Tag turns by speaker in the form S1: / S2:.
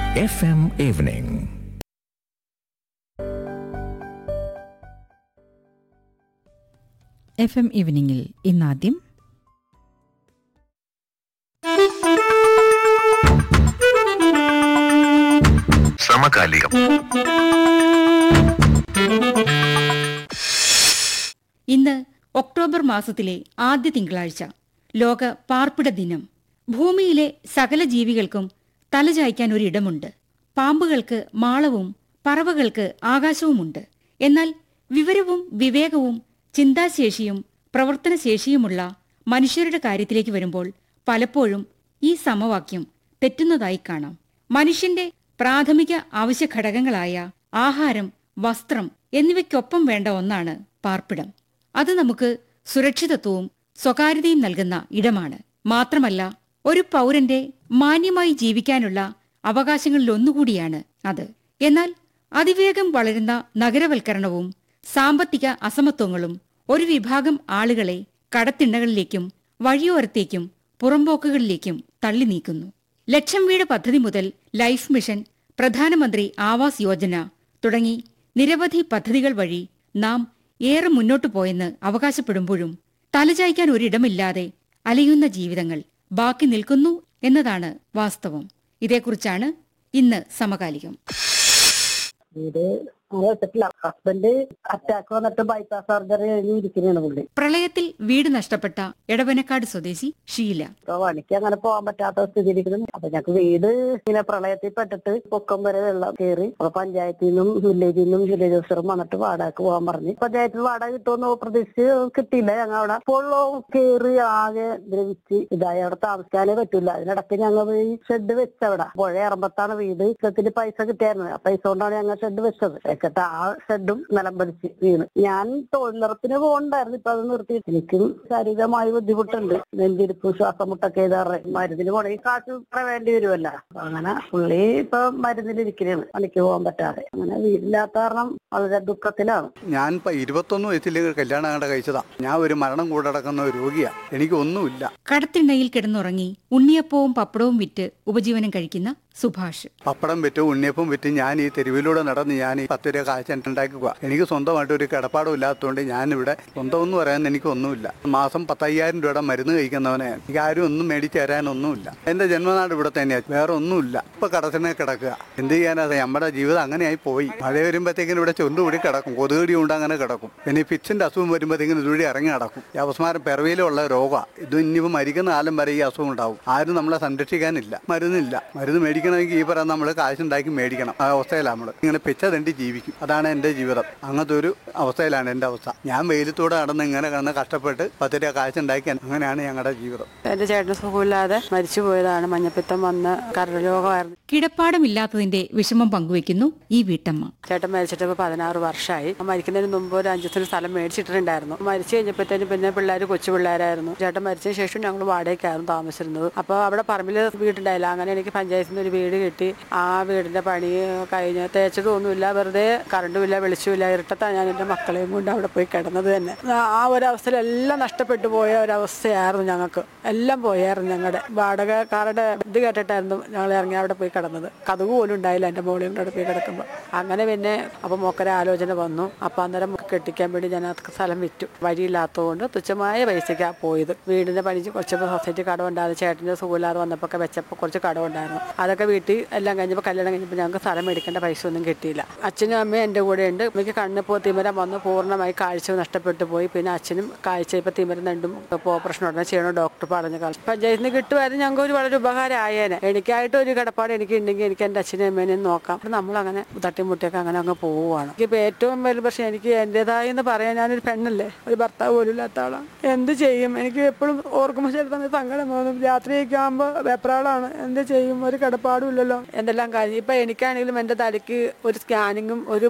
S1: FM Evening.
S2: F M ഈവനിങ്ങിൽ ഇന്നാദ്യം
S1: സമകാലികം
S3: ഇന്ന് ഒക്ടോബർ മാസത്തിലെ ആദ്യ തിങ്കളാഴ്ച ലോക പാർപ്പിട ദിനം ഭൂമിയിലെ സകല ജീവികൾക്കും തലചായ്ക്കാൻ ഒരിടമുണ്ട് പാമ്പുകൾക്ക് മാളവും പറവകൾക്ക് ആകാശവുമുണ്ട് എന്നാൽ വിവരവും വിവേകവും ചിന്താശേഷിയും പ്രവർത്തനശേഷിയുമുള്ള മനുഷ്യരുടെ കാര്യത്തിലേക്ക് വരുമ്പോൾ പലപ്പോഴും ഈ സമവാക്യം തെറ്റുന്നതായി കാണാം മനുഷ്യന്റെ പ്രാഥമിക ആവശ്യ ഘടകങ്ങളായ ആഹാരം വസ്ത്രം എന്നിവയ്ക്കൊപ്പം വേണ്ട ഒന്നാണ് പാർപ്പിടം അത് നമുക്ക് സുരക്ഷിതത്വവും സ്വകാര്യതയും നൽകുന്ന ഇടമാണ് മാത്രമല്ല ഒരു പൗരന്റെ മാന്യമായി ജീവിക്കാനുള്ള അവകാശങ്ങളിലൊന്നുകൂടിയാണ് അത് എന്നാൽ അതിവേഗം വളരുന്ന നഗരവൽക്കരണവും സാമ്പത്തിക അസമത്വങ്ങളും ഒരു വിഭാഗം ആളുകളെ കടത്തിണ്ണകളിലേക്കും വഴിയോരത്തേക്കും പുറമ്പോക്കുകളിലേക്കും തള്ളി നീക്കുന്നു ലക്ഷം വീട് പദ്ധതി മുതൽ ലൈഫ് മിഷൻ പ്രധാനമന്ത്രി ആവാസ് യോജന തുടങ്ങി നിരവധി പദ്ധതികൾ വഴി നാം ഏറെ മുന്നോട്ടു പോയെന്ന് അവകാശപ്പെടുമ്പോഴും തലചായ്ക്കാൻ ഒരിടമില്ലാതെ അലയുന്ന ജീവിതങ്ങൾ ബാക്കി നിൽക്കുന്നു എന്നതാണ് വാസ്തവം ഇതേക്കുറിച്ചാണ് ഇന്ന് സമകാലികം
S4: വീട് അങ്ങനെ വെച്ചിട്ടില്ല ഹസ്ബൻഡ് അറ്റാക്ക് വന്നിട്ട് ബൈപ്പാസ് സർജറി കഴിഞ്ഞ് ഇരിക്കുന്നതാണ് പുള്ളി
S3: പ്രളയത്തിൽ വീട് നഷ്ടപ്പെട്ട എടവനക്കാട് സ്വദേശി ഷീല
S4: ഇപ്പൊ പണിക്ക് അങ്ങനെ പോകാൻ പറ്റാത്ത സ്ഥിതി ഇരിക്കുന്നു അപ്പൊ ഞങ്ങക്ക് വീട് ഇങ്ങനെ പ്രളയത്തിൽ പെട്ടിട്ട് പൊക്കം വരെ വെള്ളം കയറി അപ്പൊ പഞ്ചായത്തിൽ നിന്നും വില്ലേജിൽ നിന്നും വില്ലേജ് ഓഫീസറും വന്നിട്ട് വാടകയ്ക്ക് പോകാൻ പറഞ്ഞു പഞ്ചായത്തിൽ വാടക കിട്ടുമെന്ന് പ്രതീക്ഷിച്ച് കിട്ടിയില്ല ഞങ്ങൾ അവിടെ പൊള്ളവും കയറി ആകെ ദ്രവിച്ച് ഇതായി അവിടെ താമസിക്കാനേ പറ്റൂല അതിനിടയ്ക്ക് ഞങ്ങൾ ഈ ഷെഡ് വെച്ചവിടെ പുഴ ഇറമ്പത്താണ് വീട് ഇഷ്ടത്തിന് പൈസ കിട്ടിയായിരുന്നു ആ പൈസ കൊണ്ടാണ് ഞങ്ങൾ ഷെഡ് വെച്ചത് വെച്ചിട്ട് ആ ഷെഡും നിലം പതിച്ച് വീണ് ഞാൻ തൊഴിലുറപ്പിന് പോകണ്ടായിരുന്നു ഇപ്പൊ അത് നിർത്തി എനിക്കും ശാരീരികമായ ബുദ്ധിമുട്ടുണ്ട് നെഞ്ചിരിപ്പ് ശ്വാസം മുട്ടൊക്കെ ഇതാറ് മരുന്നിന് പോണെങ്കിൽ കാശ് ഇത്ര വേണ്ടി വരുമല്ലോ അപ്പൊ അങ്ങനെ പുള്ളി ഇപ്പൊ മരുന്നിലിരിക്കണേണ് പണിക്ക് പോകാൻ പറ്റാതെ അങ്ങനെ വീടില്ലാത്ത കാരണം വളരെ ദുഃഖത്തിലാണ്
S5: ഞാൻ ഇപ്പൊ ഇരുപത്തൊന്ന് വയസ്സിൽ കല്യാണം കണ്ട കഴിച്ചതാ ഞാൻ ഒരു മരണം കൂടെ നടക്കുന്ന ഒരു രോഗിയാ എനിക്ക് ഒന്നുമില്ല
S3: കടത്തിണ്ണയിൽ കിടന്നുറങ്ങി ഉണ്ണിയപ്പവും പപ്പടവും വിറ്റ് ഉപജീവനം കഴിക്കുന്ന സുഭാഷ്
S5: പപ്പടം വിറ്റ് ഉണ്ണിയപ്പം വിറ്റ് ഞാൻ ഈ തെരുവിലൂടെ നടന്ന് ഞാൻ ഈ പത്ത് രൂപ കാശ് ഉണ്ടാക്കുക എനിക്ക് സ്വന്തമായിട്ട് ഒരു കിടപ്പാടും ഇല്ലാത്തതുകൊണ്ട് ഞാനിവിടെ സ്വന്തം എന്ന് പറയാൻ എനിക്ക് ഒന്നുമില്ല മാസം പത്തയ്യായിരം രൂപയുടെ മരുന്ന് കഴിക്കുന്നവനെ എനിക്ക് ആരും ഒന്നും മേടിച്ച് തരാനൊന്നുമില്ല എന്റെ ജന്മനാട് ഇവിടെ തന്നെയാ വേറെ ഒന്നുമില്ല ഇപ്പൊ കടത്തിനെ കിടക്കുക എന്ത് ചെയ്യാനാ നമ്മുടെ ജീവിതം അങ്ങനെയായി പോയി മഴ വരുമ്പോഴത്തേക്കിനും ഇവിടെ ചുണ്ടുകൂടി കിടക്കും കൊതുകടി കൊണ്ട് അങ്ങനെ കിടക്കും പിന്നെ ഈ ഫിക്സിന്റെ അസുഖം വരുമ്പോഴത്തേക്കിനും ഇതുവഴി ഇറങ്ങി നടക്കും ഈ അവസ്മാരം പിറവിയിലുള്ള രോഗമാണ് ഇത് ഇനിയിപ്പോൾ മരിക്കുന്ന കാലം വരെ ഈ അസുഖം ഉണ്ടാവും ആരും നമ്മളെ സംരക്ഷിക്കാനില്ല മരുന്നില്ല മരുന്ന് മേടിക്കണമെങ്കിൽ ഈ പറയുന്ന നമ്മൾ കാശുണ്ടാക്കി മേടിക്കണം ആ അവസ്ഥയിലാണ് നമ്മൾ ഇങ്ങനെ പിച്ച തണ്ടി ജീവിക്കും അതാണ് എൻ്റെ ജീവിതം അങ്ങനത്തെ ഒരു അവസ്ഥയിലാണ് എൻ്റെ അവസ്ഥ ഞാൻ വെയിലത്തൂടെ നടന്ന് ഇങ്ങനെ കിടന്ന് കഷ്ടപ്പെട്ട് പത്ത് രൂപ കാശുണ്ടാക്കി അങ്ങനെയാണ് ഞങ്ങളുടെ ജീവിതം
S6: എന്റെ ചേട്ടന് സുഖമില്ലാതെ മരിച്ചു പോയതാണ് മഞ്ഞപ്പിത്തം വന്ന് കരൾ രോഗമായിരുന്നു
S3: കിടപ്പാടമില്ലാത്തതിന്റെ വിഷമം പങ്കുവെക്കുന്നു ഈ വീട്ടമ്മ
S6: ചേട്ടൻ മരിച്ചിട്ട് ഇപ്പൊ പതിനാറ് വർഷമായി മരിക്കുന്നതിന് മുമ്പ് ഒരു അഞ്ചു സെന്റ് സ്ഥലം മേടിച്ചിട്ടുണ്ടായിരുന്നു മരിച്ചു കഴിഞ്ഞപ്പോഴത്തേന് പിന്നെ പിള്ളേർ കൊച്ചു പിള്ളേരായിരുന്നു ചേട്ടൻ മരിച്ചതിന് ശേഷം ഞങ്ങൾ വാടകയ്ക്കായിരുന്നു താമസിച്ചിരുന്നത് അപ്പോൾ അവിടെ പറമ്പിൽ വീടുണ്ടായില്ല അങ്ങനെ എനിക്ക് പഞ്ചായത്തിൽ നിന്ന് ഒരു വീട് കിട്ടി ആ വീടിന്റെ പണി കഴിഞ്ഞ് തേച്ചതൊന്നുമില്ല വെറുതെ കറണ്ടും ഇല്ല വെളിച്ചമില്ല ഇരുട്ടത്താണ് ഞാൻ എൻ്റെ മക്കളെയും കൊണ്ട് അവിടെ പോയി കിടന്നത് തന്നെ ആ ഒരു അവസ്ഥയിൽ എല്ലാം നഷ്ടപ്പെട്ടു പോയ ഒരവസ്ഥയായിരുന്നു ഞങ്ങൾക്ക് എല്ലാം പോയായിരുന്നു ഞങ്ങളുടെ വാടകക്കാരുടെ ഇത് കേട്ടിട്ടായിരുന്നു ഞങ്ങൾ ഇറങ്ങി അവിടെ പോയി കിടന്നത് കഥകു പോലും ഉണ്ടായില്ല എൻ്റെ മോളിയും കൂടെ അവിടെ പോയി കിടക്കുമ്പോൾ അങ്ങനെ പിന്നെ അപ്പോൾ മോക്കര ആലോചന വന്നു അപ്പം അന്നേരം കെട്ടിക്കാൻ വേണ്ടി ഞാൻ ആ സ്ഥലം വിറ്റു വഴിയില്ലാത്തതുകൊണ്ട് തുച്ഛമായ പൈസയ്ക്കാണ് പോയത് വീടിൻ്റെ പണി കുറച്ച് സൊസൈറ്റി കടമുണ്ടായിരുന്നു ചേട്ടൻ്റെ സുഖമില്ലാതെ വന്നപ്പോൾ ഒക്കെ വെച്ചപ്പോൾ കുറച്ച് കടമുണ്ടായിരുന്നു അതൊക്കെ വീട്ടിൽ എല്ലാം കഴിഞ്ഞപ്പോൾ കല്യാണം കഴിഞ്ഞപ്പോൾ ഞങ്ങൾക്ക് സ്ഥലം മേടിക്കേണ്ട പൈസ ഒന്നും കിട്ടിയില്ല അച്ഛനും അമ്മയും എൻ്റെ കൂടെ ഉണ്ട് എനിക്ക് കണ്ണിപ്പോൾ തിമിരം വന്ന് പൂർണ്ണമായി കാഴ്ച നഷ്ടപ്പെട്ടു പോയി പിന്നെ അച്ഛനും കാഴ്ച ഇപ്പോൾ തിമിരം രണ്ടും ഇപ്പോൾ ഓപ്പറേഷൻ ഉടനെ ചെയ്യണം ഡോക്ടർ പറഞ്ഞ കാലം പഞ്ചായത്തിൽ നിന്ന് കിട്ടുമായിരുന്നു ഞങ്ങൾക്ക് ഒരു വളരെ ഉപകാരമായേനെ എനിക്കായിട്ട് ഒരു കിടപ്പാട് എനിക്ക് ഉണ്ടെങ്കിൽ എനിക്ക് എൻ്റെ അച്ഛനും അമ്മേനെയും നോക്കാം അപ്പോൾ നമ്മളങ്ങനെ തട്ടിമുട്ടിയൊക്കെ അങ്ങനെ അങ്ങ് പോവുകയാണ് എനിക്കിപ്പോൾ ഏറ്റവും വലിയ പക്ഷേ എനിക്ക് എൻ്റെതായി എന്ന് പറയാൻ ഞാനൊരു പെണ്ണല്ലേ ഒരു ഭർത്താവ് പോലും ഇല്ലാത്ത ആളാണ് എന്ത് ചെയ്യും എനിക്ക് എപ്പോഴും ഓർക്കുമ്പോൾ ചില സമയത്ത് സങ്കടം തോന്നും രാത്രിയൊക്കെ ആകുമ്പോൾ വെപ്രാളാണ് എന്ത് ചെയ്യും ഒരു കിടപ്പാടും ഇല്ലല്ലോ എന്തെല്ലാം കാര്യം ഇപ്പം എനിക്കാണെങ്കിലും എൻ്റെ തലയ്ക്ക് ഒരു സ്കാനിങ്ങും ഒരു